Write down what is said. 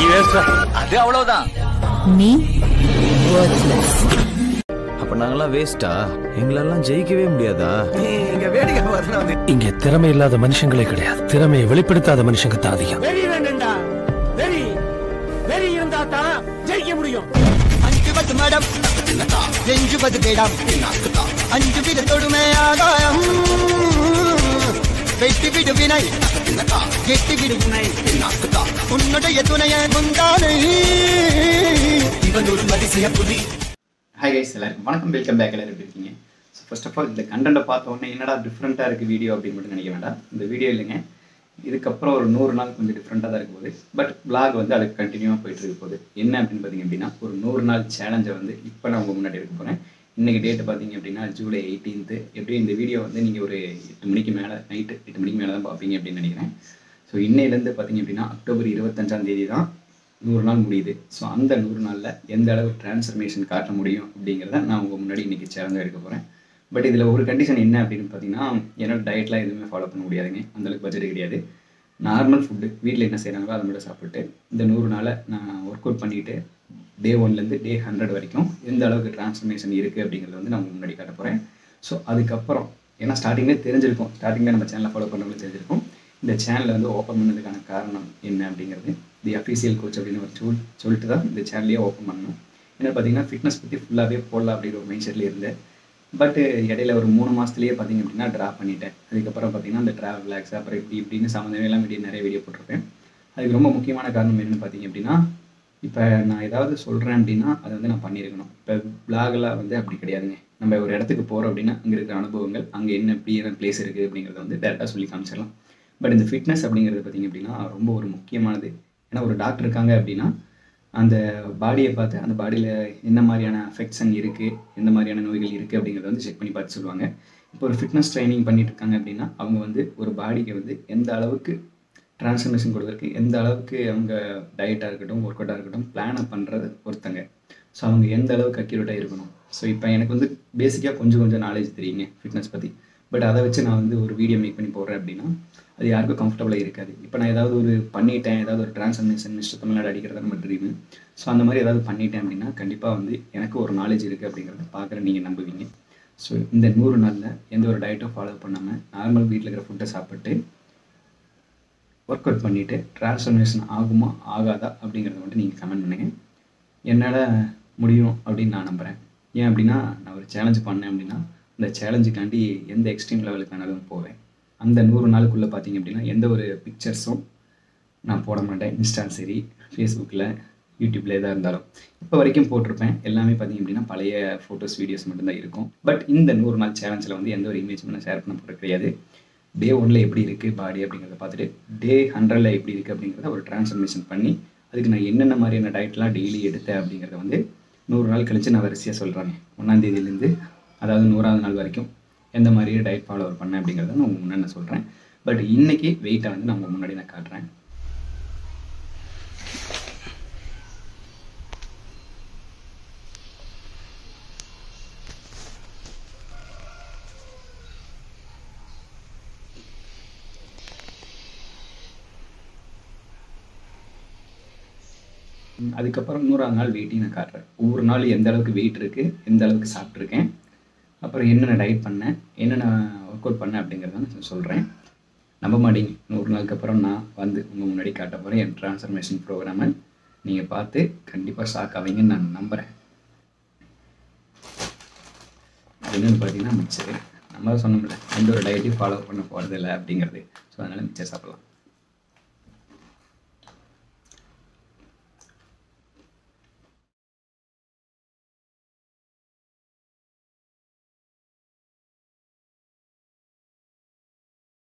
நீ வேஸ்டா அது அவ்வளவுதான் நீ worthless. அப்ப நாங்கெல்லாம் வேஸ்டா எங்களெல்லாம் ஜெயிக்கவே முடியாதா இங்க திறமை இல்லாத மனுஷங்களே கிடையாது திறமையை வெளிப்படுத்தாத மனுஷங்க தான் அதிகம் வெறி வேண்டும்டா வெறி வெறி இருந்தா தான் ஜெயிக்க முடியும் അഞ്ചുപത് മടം രഞ്ജുപത് കിടം അഞ്ചു വിധ തൊടുമേ ആകായം വെട്ടി വിടു വിനൈ എട്ടി വിടു വിനൈ ഉന്നുടയ തുണയ മുന്താനൈ ഇവൻ ഒരു മതിശയ പുലി ஹாய் கைஸ் எல்லாருக்கும் வணக்கம் வெல்கம் பேக் எல்லாரும் எப்படி இருக்கீங்க ஸோ ஃபர்ஸ்ட் ஆஃப் ஆல் இந்த கண்டென்ட்டை பார்த்த உடனே என்னடா டிஃப்ரெண்ட்டாக இருக்குது வீடியோ அப்படின்னு மட்டும் நினைக்க வேண்டாம் இந்த வீடியோ இல்லைங்க இதுக்கப்புறம் ஒரு நூறு நாள் கொஞ்சம் டிஃப்ரெண்ட்டாக தான் இருக்க போகுது பட் vlog வந்து அதுக்கு கண்டினியூவாக போயிட்டு இருக்க போகுது என்ன அப்படின்னு பார்த்தீங்க அப்படின்னா ஒரு நூறு நாள் சேலஞ்சை வந்து இப்போ நான் உங்கள் முன்னாடி இருக்க போகிறேன் இன்றைக்கி டேட்டு பார்த்தீங்க அப்படின்னா ஜூலை எயிட்டீன்த்து எப்படி இந்த வீடியோ வந்து நீங்கள் ஒரு எட்டு மணிக்கு மேலே நைட்டு எட்டு மணிக்கு மேலே தான் பார்ப்பீங்க அப்படின்னு நினைக்கிறேன் ஸோ இன்னையிலேருந்து பார்த்தீங்க அப்படின்னா அக்டோபர் இருபத்தஞ்சாம் தேதி தான் நூறு நாள் முடியுது ஸோ அந்த நூறு நாளில் எந்த அளவு டிரான்ஸ்ஃபர்மேஷன் காட்ட முடியும் அப்படிங்கிறத நான் உங்கள் முன்னாடி இன்றைக்கி சேலஞ்சாக எடுக்க போகிறேன் பட் இதில் ஒரு கண்டிஷன் என்ன அப்படின்னு பார்த்தீங்கன்னா என்னோட டயட்லாம் எதுவுமே ஃபாலோ பண்ண முடியாதுங்க அந்தளவுக்கு பட்ஜெட் கிடையாது நார்மல் ஃபுட்டு வீட்டில் என்ன செய்கிறாங்களோ அதை மட்டும் சாப்பிட்டு இந்த நூறு நாளை நான் ஒர்க் அவுட் பண்ணிவிட்டு டே ஒன்லேருந்து டே ஹண்ட்ரட் வரைக்கும் எந்த அளவுக்கு டிரான்ஸ்ஃபர்மேஷன் இருக்குது அப்படிங்கிறத வந்து நான் உங்க முன்னாடி காட்ட போகிறேன் ஸோ அதுக்கப்புறம் ஏன்னா ஸ்டார்டிங்லேயே தெரிஞ்சிருக்கும் ஸ்டார்டிங்கில் நம்ம சேனலை ஃபாலோ பண்ணவங்களுக்கு தெரிஞ்சிருக்கும் இந்த சேனலை வந்து ஓப்பன் பண்ணதுக்கான காரணம் என்ன அப்படிங்கிறது தி அஃபீஷியல் கோச் அப்படின்னு ஒரு சொல் சொல்லிட்டு தான் இந்த சேனலையே ஓப்பன் பண்ணணும் என்ன பார்த்தீங்கன்னா ஃபிட்னஸ் பற்றி ஃபுல்லாகவே போடலாம் அப்படிங்கிற ஒரு மைண்ட் செட்லேயே இருந்தேன் பட்டு இடையில ஒரு மூணு மாதத்துலேயே பார்த்தீங்க அப்படின்னா ட்ரா பண்ணிட்டேன் அதுக்கப்புறம் பார்த்தீங்கன்னா அந்த ட்ராவல் விளாக்ஸ் அப்புறம் இப்படி இப்படின்னு சம்மந்தமே எல்லாம் வீடியோ நிறைய வீடியோ போட்டிருப்பேன் அதுக்கு ரொம்ப முக்கியமான காரணம் என்னென்னு பார்த்தீங்க அப்படின்னா இப்போ நான் ஏதாவது சொல்கிறேன் அப்படின்னா அதை வந்து நான் பண்ணியிருக்கணும் இப்போ பிளாகெல்லாம் வந்து அப்படி கிடையாதுங்க நம்ம ஒரு இடத்துக்கு போகிறோம் அப்படின்னா அங்கே இருக்கிற அனுபவங்கள் அங்கே என்ன எப்படி என்ன பிளேஸ் இருக்குது அப்படிங்கிறத வந்து டேரெக்டாக சொல்லி காமிச்சிடலாம் பட் இந்த ஃபிட்னஸ் அப்படிங்கிறது பார்த்தீங்க அப்படின்னா ரொம்ப ஒரு முக்கியமானது ஏன்னா ஒரு டாக்டர் இருக்காங்க அப்படின்னா அந்த பாடியை பார்த்து அந்த பாடியில் என்ன மாதிரியான அஃபெக்ஷன் இருக்குது எந்த மாதிரியான நோய்கள் இருக்குது அப்படிங்கிறத வந்து செக் பண்ணி பார்த்து சொல்லுவாங்க இப்போ ஒரு ஃபிட்னஸ் ட்ரைனிங் பண்ணிட்டு இருக்காங்க அப்படின்னா அவங்க வந்து ஒரு பாடிக்கு வந்து எந்த அளவுக்கு டிரான்ஸ்ஃபர்மேஷன் கொடுக்குறதுக்கு எந்த அளவுக்கு அவங்க டயட்டாக இருக்கட்டும் ஒர்க் அவுட்டாக இருக்கட்டும் பிளானை பண்ணுறது ஒருத்தங்க ஸோ அவங்க எந்த அளவுக்கு அக்யூரேட்டாக இருக்கணும் ஸோ இப்போ எனக்கு வந்து பேசிக்காக கொஞ்சம் கொஞ்சம் நாலேஜ் தெரியுங்க ஃபிட்னஸ் பற்றி பட் அதை வச்சு நான் வந்து ஒரு வீடியோ மேக் பண்ணி போடுறேன் அப்படின்னா அது யாருக்கும் கம்ஃபர்டபுளாக இருக்காது இப்போ நான் ஏதாவது ஒரு பண்ணிட்டேன் ஏதாவது ஒரு டிரான்ஸ்ஃபர்மேஷன் மிஸ்டர் தமிழ்நாடு அடிக்கிறத நம்ம ட்ரீமு ஸோ அந்த மாதிரி ஏதாவது பண்ணிட்டேன் அப்படின்னா கண்டிப்பாக வந்து எனக்கு ஒரு நாலேஜ் இருக்குது அப்படிங்கிறத பார்க்குற நீங்கள் நம்புவீங்க ஸோ இந்த நூறு நாளில் எந்த ஒரு டயட்டும் ஃபாலோ பண்ணாமல் நார்மல் வீட்டில் இருக்கிற ஃபுட்டை சாப்பிட்டு ஒர்க் அவுட் பண்ணிவிட்டு டிரான்ஸ்ஃபர்மேஷன் ஆகுமா ஆகாதா அப்படிங்கிறத மட்டும் நீங்கள் கமெண்ட் பண்ணுங்கள் என்னால் முடியும் அப்படின்னு நான் நம்புகிறேன் ஏன் அப்படின்னா நான் ஒரு சேலஞ்ச் பண்ணேன் அப்படின்னா அந்த சேலஞ்சுக்காண்டி எந்த எக்ஸ்ட்ரீம் லெவலுக்கு வேணாலும் போவேன் அந்த நூறு நாளுக்குள்ளே பார்த்தீங்க அப்படின்னா எந்த ஒரு பிக்சர்ஸும் நான் போட மாட்டேன் இன்ஸ்டா சரி ஃபேஸ்புக்கில் யூடியூப்பில் எதாக இருந்தாலும் இப்போ வரைக்கும் போட்டிருப்பேன் எல்லாமே பார்த்தீங்க அப்படின்னா பழைய ஃபோட்டோஸ் வீடியோஸ் மட்டும்தான் இருக்கும் பட் இந்த நூறு நாள் சேலஞ்சில் வந்து எந்த ஒரு இமேஜும் நான் ஷேர் பண்ண போகிறது கிடையாது டே ஒன்ல எப்படி இருக்குது பாடி அப்படிங்கிறத பார்த்துட்டு டே ஹண்ட்ரடில் எப்படி இருக்குது அப்படிங்கிறத ஒரு டிரான்ஸ்ஃபர்மேஷன் பண்ணி அதுக்கு நான் என்னென்ன மாதிரியான டயட்லாம் டெய்லி எடுத்தேன் அப்படிங்கிறத வந்து நூறு நாள் கழித்து நான் வரிசையாக சொல்கிறேன் ஒன்றாந்தேதியிலேருந்து அதாவது நூறாவது நாள் வரைக்கும் எந்த மாதிரி டயட் ஃபாலோ பண்ணேன் அப்படிங்கிறத நான் உங்க முன்னாடி நான் சொல்கிறேன் பட் இன்னைக்கு வெயிட்டை வந்து நான் உங்கள் முன்னாடி நான் காட்டுறேன் ம், அதுக்கப்புறம் நூறாவது நாள் வெயிட்டையும் நான் காட்டுறேன் ஒவ்வொரு நாள் எந்த அளவுக்கு வெயிட் இருக்குது எந்த அளவுக்கு சாப்பிட்ருக்கேன் அப்புறம் என்னென்ன டயட் பண்ணேன் என்னென்ன ஒர்க் அவுட் பண்ணேன் அப்படிங்கிறத நான் சொல்கிறேன் நம்ப மாட்டீங்க நூறு நாளுக்கு அப்புறம் நான் வந்து உங்கள் முன்னாடி காட்ட போகிறேன் என் ட்ரான்ஸ்ஃபர்மேஷன் ப்ரோக்ராமை நீங்கள் பார்த்து கண்டிப்பாக ஷாக் ஆவீங்கன்னு நான் நம்புகிறேன் என்னென்னு பார்த்தீங்கன்னா மிக்சரு நம்ம தான் சொன்னோம்ல எந்த ஒரு டயட்டையும் ஃபாலோ பண்ண போகிறதில்ல அப்படிங்கிறது ஸோ அதனால் மிக்சர் சாப்பிடலாம்